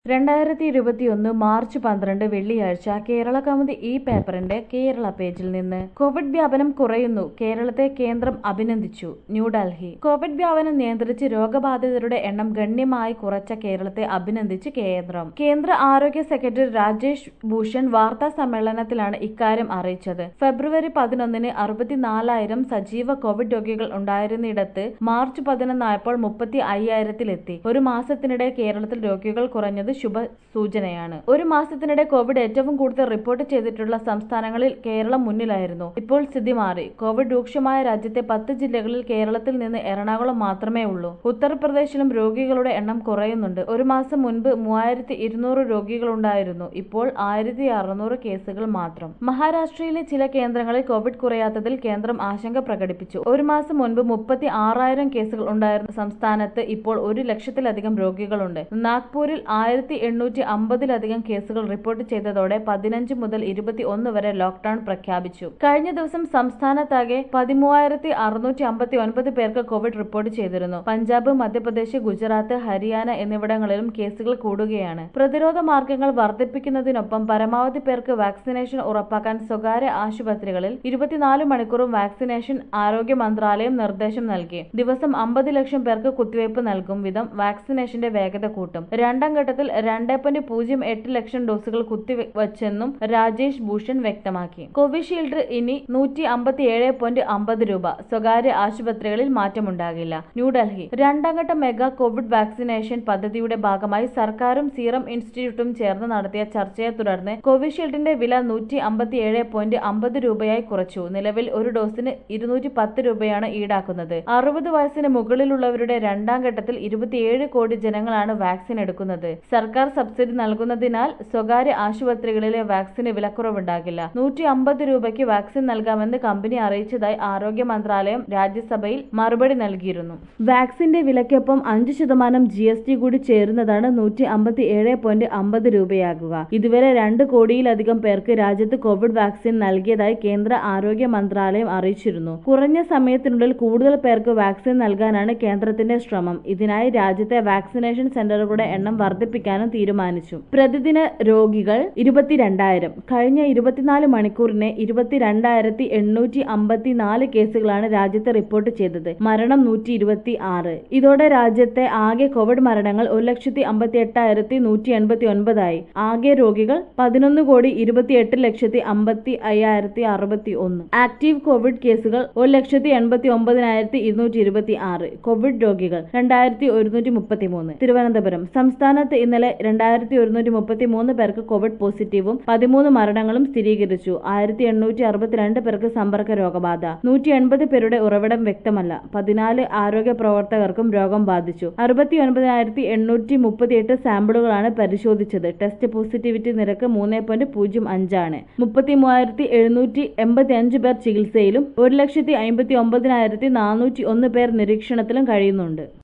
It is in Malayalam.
രണ്ടായിരത്തി ഇരുപത്തിയൊന്ന് മാർച്ച് പന്ത്രണ്ട് വെള്ളിയാഴ്ച കേരള കൗമുദി ഈ പേപ്പറിന്റെ കേരള പേജിൽ നിന്ന് കോവിഡ് വ്യാപനം കുറയുന്നു കേരളത്തെ കേന്ദ്രം അഭിനന്ദിച്ചു ന്യൂഡൽഹി കോവിഡ് വ്യാപനം നിയന്ത്രിച്ച് രോഗബാധിതരുടെ എണ്ണം ഗണ്യമായി കുറച്ച കേരളത്തെ അഭിനന്ദിച്ച് കേന്ദ്രം കേന്ദ്ര ആരോഗ്യ സെക്രട്ടറി രാജേഷ് ഭൂഷൺ വാർത്താ സമ്മേളനത്തിലാണ് ഇക്കാര്യം അറിയിച്ചത് ഫെബ്രുവരി പതിനൊന്നിന് അറുപത്തിനാലായിരം സജീവ കോവിഡ് രോഗികൾ ഉണ്ടായിരുന്നിടത്ത് മാർച്ച് പതിനൊന്നായപ്പോൾ മുപ്പത്തി അയ്യായിരത്തിലെത്തി ഒരു മാസത്തിനിടെ കേരളത്തിൽ രോഗികൾ കുറഞ്ഞത് ശുഭ സൂചനയാണ് ഒരു മാസത്തിനിടെ കോവിഡ് ഏറ്റവും കൂടുതൽ റിപ്പോർട്ട് ചെയ്തിട്ടുള്ള സംസ്ഥാനങ്ങളിൽ കേരളം മുന്നിലായിരുന്നു ഇപ്പോൾ സ്ഥിതി മാറി കോവിഡ് രൂക്ഷമായ രാജ്യത്തെ പത്ത് ജില്ലകളിൽ കേരളത്തിൽ നിന്ന് എറണാകുളം മാത്രമേ ഉള്ളൂ ഉത്തർപ്രദേശിലും രോഗികളുടെ എണ്ണം കുറയുന്നുണ്ട് ഒരു മാസം മുൻപ് മൂവായിരത്തി ഇരുന്നൂറ് രോഗികളുണ്ടായിരുന്നു ഇപ്പോൾ ആയിരത്തി അറുന്നൂറ് കേസുകൾ മാത്രം മഹാരാഷ്ട്രയിലെ ചില കേന്ദ്രങ്ങളിൽ കോവിഡ് കുറയാത്തതിൽ കേന്ദ്രം ആശങ്ക പ്രകടിപ്പിച്ചു ഒരു മാസം മുൻപ് മുപ്പത്തി ആറായിരം കേസുകൾ ഉണ്ടായിരുന്ന സംസ്ഥാനത്ത് ഇപ്പോൾ ഒരു ലക്ഷത്തിലധികം രോഗികളുണ്ട് നാഗ്പൂരിൽ ആയിരത്തി എണ്ണൂറ്റി അമ്പതിലധികം കേസുകൾ റിപ്പോർട്ട് ചെയ്തതോടെ പതിനഞ്ച് മുതൽ ഇരുപത്തി ഒന്ന് വരെ ലോക്ഡൌൺ പ്രഖ്യാപിച്ചു കഴിഞ്ഞ ദിവസം സംസ്ഥാനത്താകെ പതിമൂവായിരത്തി അറുന്നൂറ്റി അമ്പത്തി ഒൻപത് പേർക്ക് കോവിഡ് റിപ്പോർട്ട് ചെയ്തിരുന്നു പഞ്ചാബ് മധ്യപ്രദേശ് ഗുജറാത്ത് ഹരിയാന എന്നിവിടങ്ങളിലും കേസുകൾ കൂടുകയാണ് പ്രതിരോധ മാർഗങ്ങൾ വർദ്ധിപ്പിക്കുന്നതിനൊപ്പം പരമാവധി പേർക്ക് വാക്സിനേഷൻ ഉറപ്പാക്കാൻ സ്വകാര്യ ആശുപത്രികളിൽ ഇരുപത്തിനാല് മണിക്കൂറും വാക്സിനേഷൻ ആരോഗ്യ മന്ത്രാലയം നിർദ്ദേശം നൽകി ദിവസം അമ്പത് ലക്ഷം പേർക്ക് കുത്തിവയ്പ് നൽകും വിധം വാക്സിനേഷന്റെ വേഗത കൂട്ടും രണ്ടാം ഘട്ടത്തിൽ രണ്ട് പോയിന്റ് പൂജ്യം എട്ട് ലക്ഷം ഡോസുകൾ കുത്തിവച്ചെന്നും രാജേഷ് ഭൂഷൺ വ്യക്തമാക്കി കോവിഷീൽഡ് ഇനി നൂറ്റി അമ്പത്തി ഏഴ് പോയിന്റ് അമ്പത് രൂപ സ്വകാര്യ ആശുപത്രികളിൽ മാറ്റമുണ്ടാകില്ല ന്യൂഡൽഹി രണ്ടാം ഘട്ട മെഗാ കോവിഡ് വാക്സിനേഷൻ പദ്ധതിയുടെ ഭാഗമായി സർക്കാരും സീറം ഇൻസ്റ്റിറ്റ്യൂട്ടും ചേർന്ന് നടത്തിയ ചർച്ചയെ തുടർന്ന് കോവിഷീൽഡിന്റെ വില നൂറ്റി അമ്പത്തി ഏഴ് പോയിന്റ് അമ്പത് രൂപയായി കുറച്ചു നിലവിൽ ഒരു ഡോസിന് ഇരുന്നൂറ്റി പത്ത് രൂപയാണ് ഈടാക്കുന്നത് അറുപത് വയസ്സിന് മുകളിലുള്ളവരുടെ രണ്ടാം ഘട്ടത്തിൽ ഇരുപത്തിയേഴ് കോടി ജനങ്ങളാണ് വാക്സിൻ എടുക്കുന്നത് സർക്കാർ സബ്സിഡി നൽകുന്നതിനാൽ സ്വകാര്യ ആശുപത്രികളിലെ വാക്സിന് വിലക്കുറവുണ്ടാകില്ല നൂറ്റി അമ്പത് രൂപയ്ക്ക് വാക്സിൻ നൽകാമെന്ന് കമ്പനി അറിയിച്ചതായി ആരോഗ്യ മന്ത്രാലയം രാജ്യസഭയിൽ മറുപടി നൽകിയിരുന്നു വാക്സിന്റെ വിലയ്ക്കൊപ്പം അഞ്ച് ശതമാനം ജി എസ് ടി കൂടി ചേരുന്നതാണ് നൂറ്റി അമ്പത്തി ഏഴ് പോയിന്റ് അമ്പത് രൂപയാകുക ഇതുവരെ രണ്ട് കോടിയിലധികം പേർക്ക് രാജ്യത്ത് കോവിഡ് വാക്സിൻ നൽകിയതായി കേന്ദ്ര ആരോഗ്യ മന്ത്രാലയം അറിയിച്ചിരുന്നു കുറഞ്ഞ സമയത്തിനുള്ളിൽ കൂടുതൽ പേർക്ക് വാക്സിൻ നൽകാനാണ് കേന്ദ്രത്തിന്റെ ശ്രമം ഇതിനായി രാജ്യത്തെ വാക്സിനേഷൻ സെന്ററുകളുടെ എണ്ണം വർദ്ധിപ്പിക്കാനും തീരുമാനിച്ചു പ്രതിദിന രോഗികൾ ഇരുപത്തിരണ്ടായിരം കഴിഞ്ഞ ഇരുപത്തിനാല് മണിക്കൂറിന് ഇരുപത്തിരണ്ടായിരത്തി എണ്ണൂറ്റി അമ്പത്തിനാല് കേസുകളാണ് രാജ്യത്ത് റിപ്പോർട്ട് ചെയ്തത് മരണം നൂറ്റി ഇരുപത്തി ആറ് ഇതോടെ രാജ്യത്തെ ആകെ കോവിഡ് മരണങ്ങൾ ഒരു ലക്ഷത്തി അമ്പത്തി എട്ടായിരത്തി നൂറ്റി എൺപത്തി ഒൻപതായി ആകെ രോഗികൾ പതിനൊന്ന് കോടി ഇരുപത്തിയെട്ട് ലക്ഷത്തി അമ്പത്തി അയ്യായിരത്തി അറുപത്തി ഒന്ന് ആക്റ്റീവ് കോവിഡ് കേസുകൾ ഒരു ലക്ഷത്തി എൺപത്തി ഒമ്പതിനായിരത്തി ഇരുന്നൂറ്റി ഇരുപത്തി ആറ് കോവിഡ് രോഗികൾ രണ്ടായിരത്തി ഒരുന്നൂറ്റി മുപ്പത്തി മൂന്ന് തിരുവനന്തപുരം സംസ്ഥാനത്ത് ഇന്നലെ രണ്ടായിരത്തി ഒരുന്നൂറ്റി മുപ്പത്തി മൂന്ന് പേർക്ക് കോവിഡ് പോസിറ്റീവും പതിമൂന്ന് മരണങ്ങളും സ്ഥിരീകരിച്ചു ആയിരത്തി എണ്ണൂറ്റി അറുപത്തിരണ്ട് പേർക്ക് സമ്പർക്ക രോഗബാധ നൂറ്റി എൺപത് പേരുടെ ഉറവിടം വ്യക്തമല്ല പതിനാല് ആരോഗ്യ പ്രവർത്തകർക്കും രോഗം ബാധിച്ചു അറുപത്തി ഒൻപതിനായിരത്തി എണ്ണൂറ്റി മുപ്പത്തിയെട്ട് സാമ്പിളുകളാണ് പരിശോധിച്ചത് ടെസ്റ്റ് പോസിറ്റിവിറ്റി നിരക്ക് മൂന്ന് പോയിന്റ് പൂജ്യം അഞ്ചാണ് മുപ്പത്തി മൂവായിരത്തി എഴുന്നൂറ്റി എൺപത്തി അഞ്ച് പേർ ചികിത്സയിലും ഒരു ലക്ഷത്തി അമ്പത്തി ഒമ്പതിനായിരത്തി നാനൂറ്റി ഒന്ന് പേർ നിരീക്ഷണത്തിലും കഴിയുന്നുണ്ട്